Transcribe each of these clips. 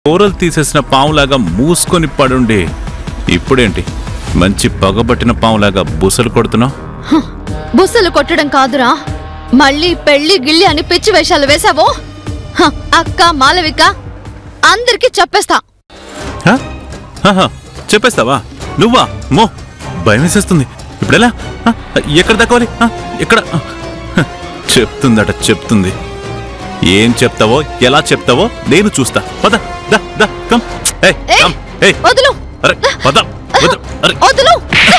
కూరలు తీసేసిన పావులాగా మూసుకొని పడుండి ఇప్పుడేంటి మంచి పగబట్టిన పావులాగా బుసలు కొడుతున్నావు బుస్సలు కొట్టడం కాదురా మళ్ళీ పెళ్లి గిల్లి అని పిచ్చి వేషాలు వేశావో హ, అక్క మాలవిక అందరికీ చెప్పేస్తా హ? హహ, చెప్పేస్తావా నువ్వా మో భయం వేసేస్తుంది ఇప్పుడెలా హ? ఎక్కడ దక్కాలి హ? ఎక్కడ హ, చెప్తుందట చెప్తుంది ఏం చెప్తావో ఎలా చెప్తావో నేను చూస్తా పద దా దా కమ్ ఏయ్ ఏయ్, కమ్ ఏయ్ వదులు అరే పద వద అరే వదులు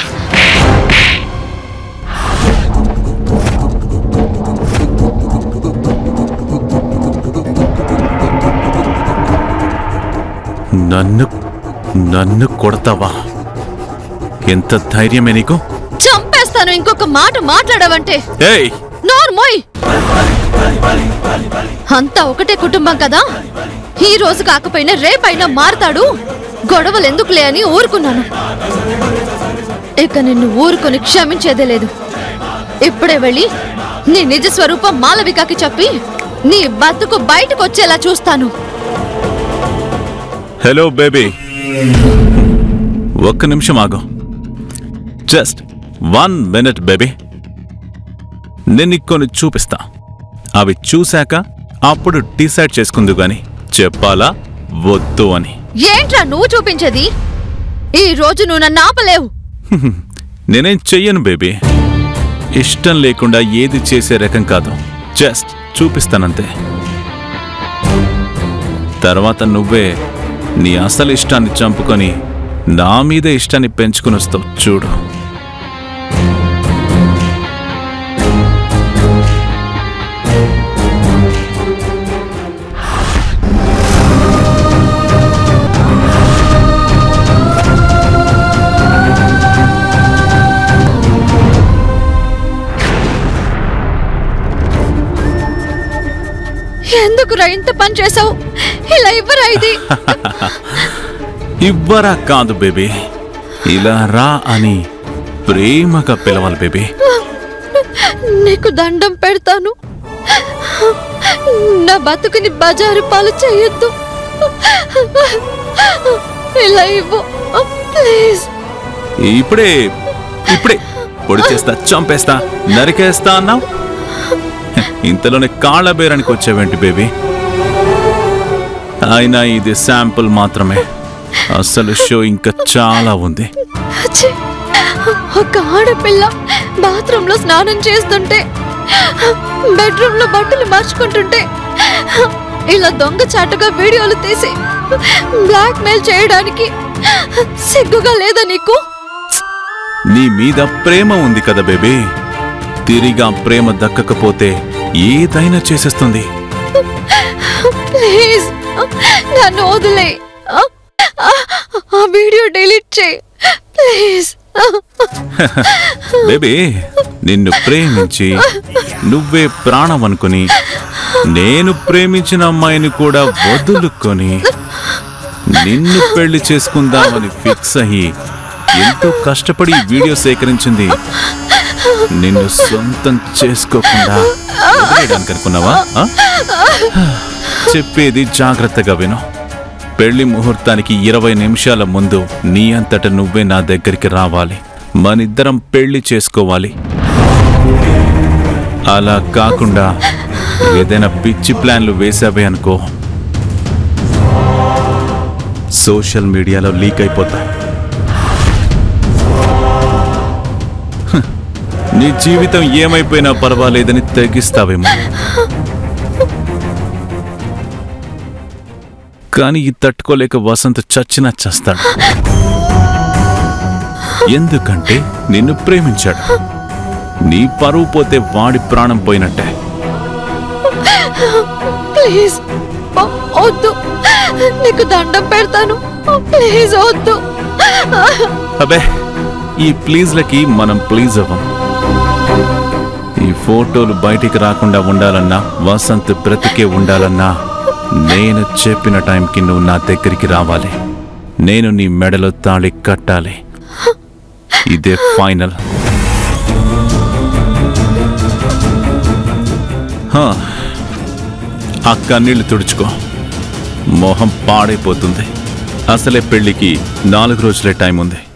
నన్ను నన్ను కొడతావా ఎంత ధైర్యమే నీకు చంపేస్తాను ఇంకొక మాట మాట్లాడవంటే ఏయ్ నోర్మోయ్ అంతా ఒకటే కుటుంబం కదా ఈ రోజు కాకపోయినా రేపైనా మారతాడు గొడవలు ఎందుకులే అని ఊరుకున్నాను ఇక నిన్ను ఊరుకొని క్షమించేదే లేదు ఇప్పుడే వెళ్ళి నీ నిజ స్వరూపం మాలవికకి చెప్పి నీ బతుకు బయటకు వచ్చేలా చూస్తాను హలో బేబీ ఒక్క నిమిషం ఆగు జస్ట్ వన్ మినిట్ బేబీ నేను నీకు కొన్ని చూపిస్తా అవి చూశాక అప్పుడు డిసైడ్ చేసుకుందు గాని చెప్పాలా వద్దు అని ఏంట్రా నువ్వు చూపించేది ఈ రోజు నువ్వు నన్ను ఆపలేవు నేనేం చెయ్యను బేబీ ఇష్టం లేకుండా ఏది చేసే రకం కాదు జస్ట్ చూపిస్తానంతే తర్వాత నువ్వే నీ అసలు ఇష్టాన్ని చంపుకొని నా మీద ఇష్టాన్ని పెంచుకుని వస్తావు చూడు ఎందుకురా ఇంత పని చేసావు ఇలా ఇవ్వరా ఇది ఇవ్వరా కాదు బేబీ ఇలా రా అని ప్రేమగా పిలవాలి బేబీ నీకు దండం పెడతాను నా బతుకుని బజారు పాలు చేయొద్దు ఇలా ఇవ్వు ప్లీజ్ ఇప్పుడే ఇప్పుడే పొడి చేస్తా చంపేస్తా నరికేస్తా అన్నావు ఇంతలోనే కాళ్ళ బేరానికి వచ్చావేంటి బేబీ అయినా ఇది శాంపుల్ మాత్రమే అసలు షో ఇంకా చాలా ఉంది ఛీ! ఒక ఆడపిల్ల బాత్రూమ్ లో స్నానం చేస్తుంటే బెడ్రూమ్ లో బట్టలు మార్చుకుంటుంటే ఇలా దొంగచాటుగా వీడియోలు తీసి బ్లాక్ మెయిల్ చేయడానికి సిగ్గుగా లేదా నీకు నీ మీద ప్రేమ ఉంది కదా బేబీ తిరిగా ప్రేమ దక్కకపోతే ఏదైనా చేసేస్తుంది ప్లీజ్ నన్ను వదిలే ఆ వీడియో డిలీట్ చేయి ప్లీజ్ బేబీ నిన్ను ప్రేమించి నువ్వే ప్రాణం అనుకుని నేను ప్రేమించిన అమ్మాయిని కూడా వదులుకొని నిన్ను పెళ్లి చేసుకుందామని ఫిక్స్ అయ్యి ఎంతో కష్టపడి ఈ వీడియో సేకరించింది నిన్ను సొంతం చేసుకోకుండా వదిలేయడానికి అనుకున్నావా ఆ? చెప్పేది జాగ్రత్తగా విను పెళ్లి ముహూర్తానికి ఇరవై నిమిషాల ముందు నీ అంతట నువ్వే నా దగ్గరికి రావాలి మనిద్దరం పెళ్లి చేసుకోవాలి అలా కాకుండా ఏదైనా పిచ్చి ప్లాన్లు వేసావే అనుకో సోషల్ మీడియాలో లీక్ అయిపోతాయి హ్, నీ జీవితం ఏమైపోయినా పర్వాలేదని తెగిస్తావేమో కానీ ఇది తట్టుకోలేక వసంత్ చచ్చినా చస్తాడు ఎందుకంటే నిన్ను ప్రేమించాడు నీ పరువు పోతే వాడి ప్రాణం పోయినట్టే ప్లీజ్ వద్దు నీకు దండం పెడతాను ప్లీజ్ వద్దు అబే ఈ ప్లీజ్లకి మనం ప్లీజ్ అవ్వం ఈ ఫోటోలు బయటికి రాకుండా ఉండాలన్నా వసంత్ బ్రతికే ఉండాలన్నా నేను చెప్పిన టైంకి నువ్వు నా దగ్గరికి రావాలి నేను నీ మెడలో తాళి కట్టాలి ఇదే ఫైనల్ హా, ఆ కన్నీళ్లు తుడుచుకో మొహం పాడైపోతుంది అసలే పెళ్లికి నాలుగు రోజులే టైం ఉంది